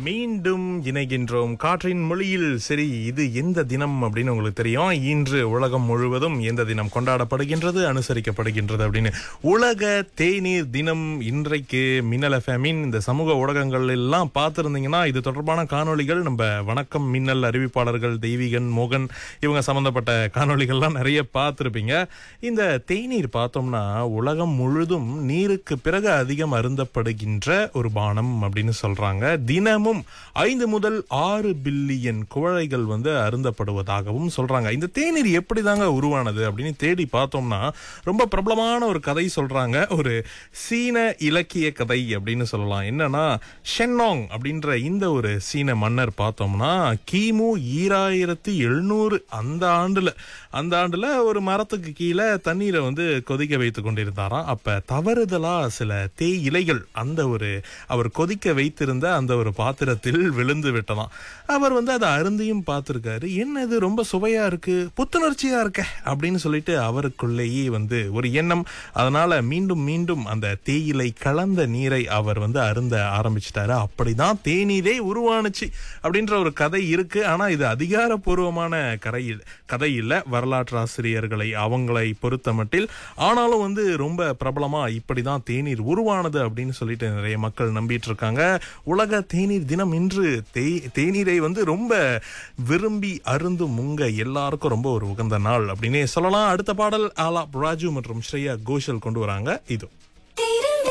மீண்டும் இணைகின்றோம் காற்றின் மொழியில் சரி இது எந்த தினம் அப்படின்னு உங்களுக்கு தெரியும் இன்று உலகம் முழுவதும் எந்த தினம் கொண்டாடப்படுகின்றது அனுசரிக்கப்படுகின்றது அப்படின்னு உலக தேநீர் தினம் இன்றைக்கு மின்னல் எஃப்எம்மின் இந்த சமூக ஊடகங்கள் எல்லாம் பார்த்துருந்தீங்கன்னா இது தொடர்பான காணொளிகள் நம்ம வணக்கம் மின்னல் அறிவிப்பாளர்கள் தெய்வீகன் மோகன் இவங்க சம்பந்தப்பட்ட காணொளிகள்லாம் நிறைய பார்த்துருப்பீங்க இந்த தேநீர் பார்த்தோம்னா உலகம் முழுதும் நீருக்கு பிறகு அதிகம் அருந்தப்படுகின்ற ஒரு பானம் அப்படின்னு சொல்றாங்க தினமும் ஐந்து முதல் ஆறு பில்லியன் குவளைகள் வந்து அருந்தப்படுவதாகவும் சொல்றாங்க இந்த தேநீர் எப்படி தாங்க உருவானது அப்படின்னு தேடி பார்த்தோம்னா ரொம்ப பிரபலமான ஒரு கதை சொல்றாங்க ஒரு சீன இலக்கிய கதை அப்படின்னு சொல்லலாம் என்னன்னா ஷென்னாங் அப்படின்ற இந்த ஒரு சீன மன்னர் பார்த்தோம்னா கிமு ஈராயிரத்தி எழுநூறு அந்த ஆண்டுல அந்த ஆண்டுல ஒரு மரத்துக்கு கீழே தண்ணீரை வந்து கொதிக்க வைத்து கொண்டிருந்தாராம் அப்ப தவறுதலா சில தேய் இலைகள் அந்த ஒரு அவர் கொதிக்க வைத்திருந்த அந்த ஒரு பாத்திரத்தில் விழுந்து விட்டதாம் அவர் வந்து அதை அருந்தியும் பார்த்திருக்காரு என்ன இது ரொம்ப சுவையா இருக்கு புத்துணர்ச்சியா இருக்க அப்படின்னு சொல்லிட்டு அவருக்குள்ளேயே வந்து ஒரு எண்ணம் அதனால மீண்டும் மீண்டும் அந்த தேயிலை கலந்த நீரை அவர் வந்து அருந்த ஆரம்பிச்சிட்டாரு அப்படிதான் தேநீரே உருவானுச்சு அப்படின்ற ஒரு கதை இருக்கு ஆனா இது அதிகாரப்பூர்வமான கதை கதை இல்ல வரலாற்று ஆசிரியர்களை அவங்களை பொறுத்த மட்டில் ஆனாலும் வந்து ரொம்ப பிரபலமா இப்படிதான் தேநீர் உருவானது அப்படின்னு சொல்லிட்டு நிறைய மக்கள் நம்பிட்டு இருக்காங்க உலக தேநீர் தினம் இன்று தேய் தேநீரை வந்து ரொம்ப விரும்பி அருந்து முங்க எல்லாருக்கும் ரொம்ப ஒரு உகந்த நாள் அப்படின்னே சொல்லலாம் அடுத்த பாடல் ஆலா ராஜு மற்றும் ஸ்ரேயா கோஷல் கொண்டு வராங்க இது